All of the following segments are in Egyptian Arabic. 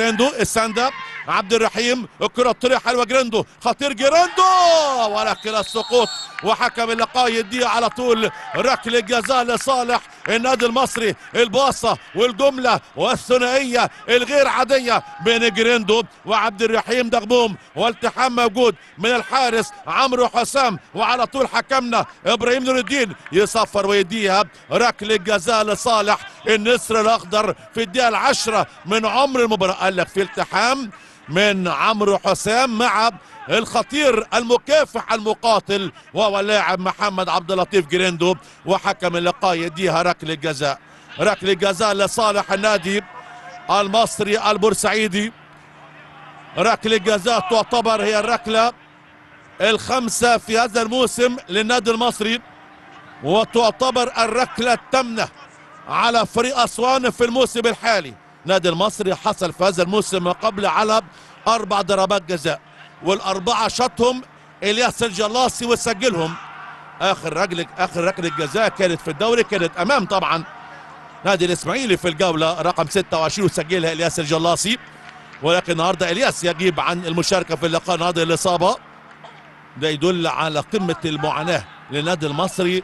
جريندو الساندا عبد الرحيم الكرة الطريقة حلوة جريندو خطير جريندو ولكن السقوط وحكم اللقاء يديه على طول ركلة جزاء لصالح النادي المصري الباصة والجملة والثنائية الغير عادية بين جريندو وعبد الرحيم دغبوم والتحام موجود من الحارس عمرو حسام وعلى طول حكمنا ابراهيم نور الدين يصفر ويديها ركلة جزاء لصالح النسر الاخضر في الدقيقة العشرة من عمر المباراة قال لك في التحام من عمرو حسام مع الخطير المكافح المقاتل وهو اللاعب محمد عبد اللطيف جريندو وحكم اللقاء يديها ركله جزاء ركله جزاء لصالح النادي المصري البورسعيدي ركله جزاء تعتبر هي الركله الخامسه في هذا الموسم للنادي المصري وتعتبر الركله الثامنه على فريق اسوان في الموسم الحالي نادي المصري حصل في هذا الموسم قبل على اربع ضربات جزاء والاربعه شاطهم الياس الجلاصي وسجلهم اخر رجل اخر ركله جزاء كانت في الدوري كانت امام طبعا نادي الاسماعيلي في الجوله رقم 26 وسجلها الياس الجلاصي ولكن النهارده الياس يجيب عن المشاركه في اللقاء النهارده الاصابه ده يدل على قمه المعاناه للنادي المصري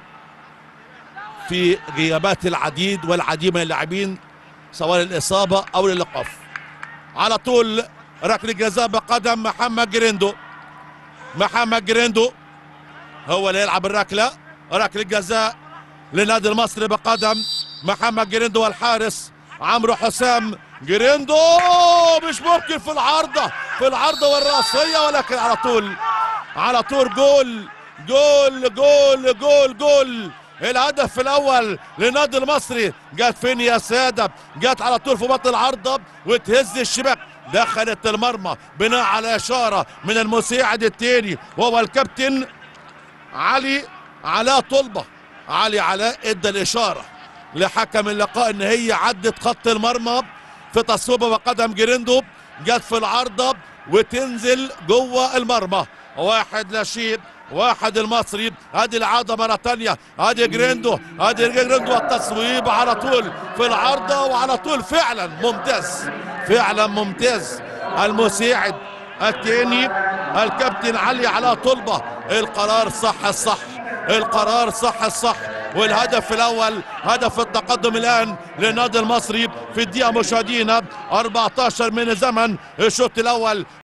في غيابات العديد والعديد من اللاعبين سواء للاصابه او للايقاف على طول ركله جزاء بقدم محمد جريندو محمد جريندو هو اللي يلعب الركله ركله جزاء للنادي المصري بقدم محمد جريندو والحارس عمرو حسام جريندو مش ممكن في العارضه في العارضه والراسيه ولكن على طول على طول جول جول جول جول جول الهدف الاول للنادي المصري جت فين يا ساده جت على طول في بطن العارضه وتهز الشباك دخلت المرمى بناء على اشاره من المساعد الثاني وهو الكابتن علي علاء طلبه علي علاء ادى الاشاره لحكم اللقاء ان هي عدت خط المرمى في تصويبه وقدم جريندو جت في العارضه وتنزل جوه المرمى واحد لا شيء واحد المصري ادي العاده مره ثانيه ادي جريندو ادي جريندو التصويب على طول في العارضه وعلى طول فعلا ممتاز فعلا ممتاز المساعد الثاني الكابتن علي علاء طلبه القرار صح الصح القرار صح الصح والهدف الاول هدف التقدم الان للنادي المصري في الدقيقه مشاهدينا 14 من زمن الشوط الاول